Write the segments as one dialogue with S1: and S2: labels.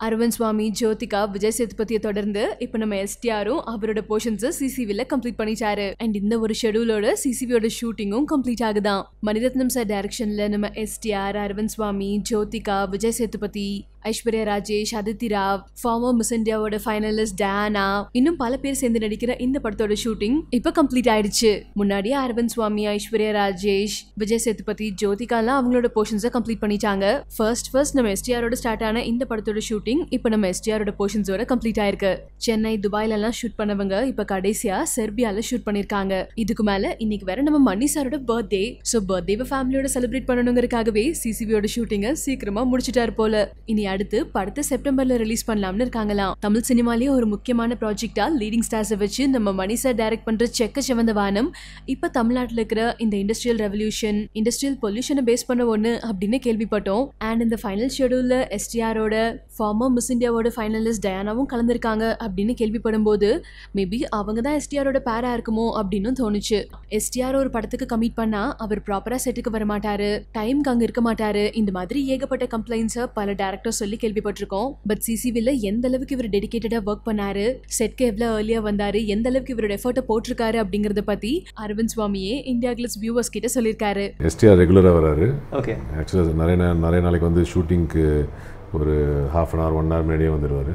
S1: அரவிந்த் சுவாமி ஜோதிகா விஜய் சேதுபதியை தொடர்ந்து இப்போ நம்ம எஸ்டிஆரும் அவரோட போர்ஷன்ஸை சிசிவில கம்ப்ளீட் பண்ணிட்டாரு அண்ட் இந்த ஒரு ஷெடியூலோட சிசிவியோட ஷூட்டிங்கும் கம்ப்ளீட் ஆகுதான் மணிரத்னம் சார் டைரக்ஷன்ல நம்ம எஸ்டிஆர் அரவிந்த் சுவாமி ஜோதிகா விஜய் சேதுபதி ஐஸ்வர்யா ராஜேஷ் அதித்தி ராவ் ஃபார்மர் மிஸ் இந்தியாவோட ஃபைனலிஸ்ட் டயானா இன்னும் பல பேர் சேர்ந்து நடிக்கிற இந்த படத்தோட ஷூட்டிங் இப்போ கம்ப்ளீட் ஆயிடுச்சு முன்னாடியே அரவிந்த் சுவாமி ஐஸ்வர்யா ராஜேஷ் விஜய் சேதுபதி ஜோதிகாலாம் அவங்களோட போர்ஷன்ஸை கம்ப்ளீட் பண்ணிட்டாங்க ஃபர்ஸ்ட் ஃபர்ஸ்ட் நம்ம எஸ்டிஆரோட ஸ்டார்ட் ஆன இந்த படத்தோட ஷூட்டிங் இப்போ நம்ம எஸ்டிஆரோட போர்ஷன்ஸோட கம்ப்ளீட் ஆயிருக்கு சென்னை துபாயில எல்லாம் ஷூட் பண்ணவங்க இப்போ கடைசியா செர்பியால ஷூட் பண்ணிருக்காங்க இதுக்கு மேல இன்னைக்கு வேற நம்ம மணி சாரோட பர்த்டே ஸோ பர்த்டேவை ஃபேமிலியோட செலிப்ரேட் பண்ணணுங்கிறதுக்காகவே சிசிபியோட ஷூட்டிங்கை சீக்கிரமா முடிச்சிட்டாரு போல இனி அடுத்து படத்தை செப்டம்பர்ல ரிலீஸ் பண்ணலாம்னு இருக்காங்களாம் தமிழ் சினிமாலேயே ஒரு முக்கியமான ப்ராஜெக்டா லீடிங் ஸ்டார்ஸை வச்சு நம்ம மணி சார் டைரக்ட் பண்ற செக்க சிவந்த வானம் இப்ப தமிழ்நாட்டில் இருக்கிற இந்த இண்டஸ்ட்ரியல் ரெவல்யூஷன் இண்டஸ்ட்ரியல் பொல்யூஷனை பேஸ் பண்ண ஒன்று அப்படின்னு கேள்விப்பட்டோம் அண்ட் இந்த ஃபைனல் ஷெடியூல்ல எஸ்டிஆரோட ஃபார்மர் மிஸ் இந்தியாவோட ஃபைனலிஸ்ட் டயானாவும் கலந்துருக்காங்க அப்படின்னு கேள்விப்படும் போது மேபி அவங்க தான் எஸ்டிஆரோட பேரா இருக்குமோ அப்படின்னு தோணுச்சு எஸ்டிஆர் ஒரு படத்துக்கு கமிட் பண்ணா அவர் ப்ராப்பரா செட்டுக்கு வர மாட்டாரு டைம்க்கு அங்க இருக்க மாட்டாரு இந்த மாதிரி ஏகப்பட்ட கம்ப்ளைண்ட்ஸை பல டேரக்டர்ஸ் சொல்லி கேள்விப்பட்டிருக்கோம் பட் சிசிவில எந்த அளவுக்கு இவர் டெடிகேட்டடா ஒர்க் பண்ணாரு செட்க்கு எவ்வளவு ஏர்லியா வந்தாரு எந்த அளவுக்கு இவரோட எஃபர்ட்டை போட்டிருக்காரு அப்படிங்கறத பத்தி அரவிந்த் சுவாமியே இந்தியா கிளஸ் வியூவர்ஸ் கிட்ட சொல்லியிருக்காரு
S2: எஸ்டிஆர் ரெகுலராக வராரு
S3: ஓகே
S2: ஆக்சுவலாக நிறைய நா- நிறைய நாளைக்கு வந்து ஷூட்டிங்க்கு ஒரு half an hour one hour முன்னாடியே வந்துடுவார்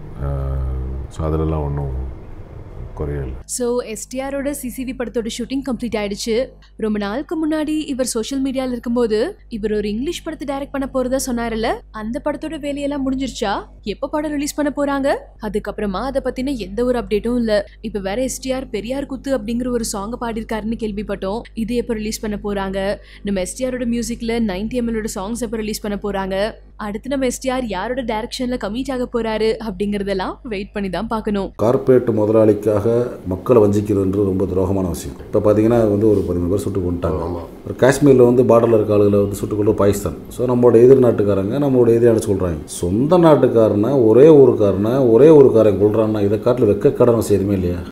S2: ஸோ அதிலெல்லாம் ஒன்றும் குறையே இல்லை
S1: ஸோ எஸ்டிஆரோட சிசிவி படத்தோட ஷூட்டிங் கம்ப்ளீட் ஆயிடுச்சு ரொம்ப நாளுக்கு முன்னாடி இவர் சோஷியல் மீடியால இருக்கும்போது இவர் ஒரு இங்கிலீஷ் படத்தை டைரக்ட் பண்ண போறதா சொன்னார்ல அந்த படத்தோட வேலையெல்லாம் முடிஞ்சிருச்சா எப்போ படம் ரிலீஸ் பண்ண போறாங்க அதுக்கப்புறமா அதை பத்தின எந்த ஒரு அப்டேட்டும் இல்ல இப்போ வேற எஸ்டிஆர் பெரியார் குத்து அப்படிங்கிற ஒரு சாங் பாடியிருக்காருன்னு கேள்விப்பட்டோம் இது எப்போ ரிலீஸ் பண்ண போறாங்க நம்ம எஸ்டிஆரோட மியூசிக்ல நைன்டி எம்எலோட சாங்ஸ் எப்போ ரிலீஸ் பண்ண போறாங்க அடுத்து நம்ம எஸ்டிஆர் யாரோட டைரக்ஷன்ல கமிட் ஆக போறாரு அப்படிங்கறதெல்லாம் வெயிட் பண்ணி தான் பார்க்கணும்
S4: கார்ப்பரேட் முதலாளிக்காக மக்களை வஞ்சிக்கிறதுன்றது ரொம்ப துரோகமான விஷயம் இப்போ பார்த்தீங்கன்னா வந்து ஒரு பதிமூணு பேர் சுட்டு கொண்டுட்டாங்க ஒரு காஷ்மீரில் வந்து பார்டரில் இருக்க ஆளுகளை வந்து சுட்டுக் கொண்டு பாகிஸ்தான் ஸோ நம்மளோட எதிர் நாட்டுக்காரங்க நம்மளோட எதிரி அடிச்சு கொள்றாங்க சொந்த நாட்டுக்காரனை ஒரே ஊருக்காரனை ஒரே ஊருக்காரன் கொள்றான்னா இதை காட்டில் வெக்க கடமை செய்யுமே இல்லையா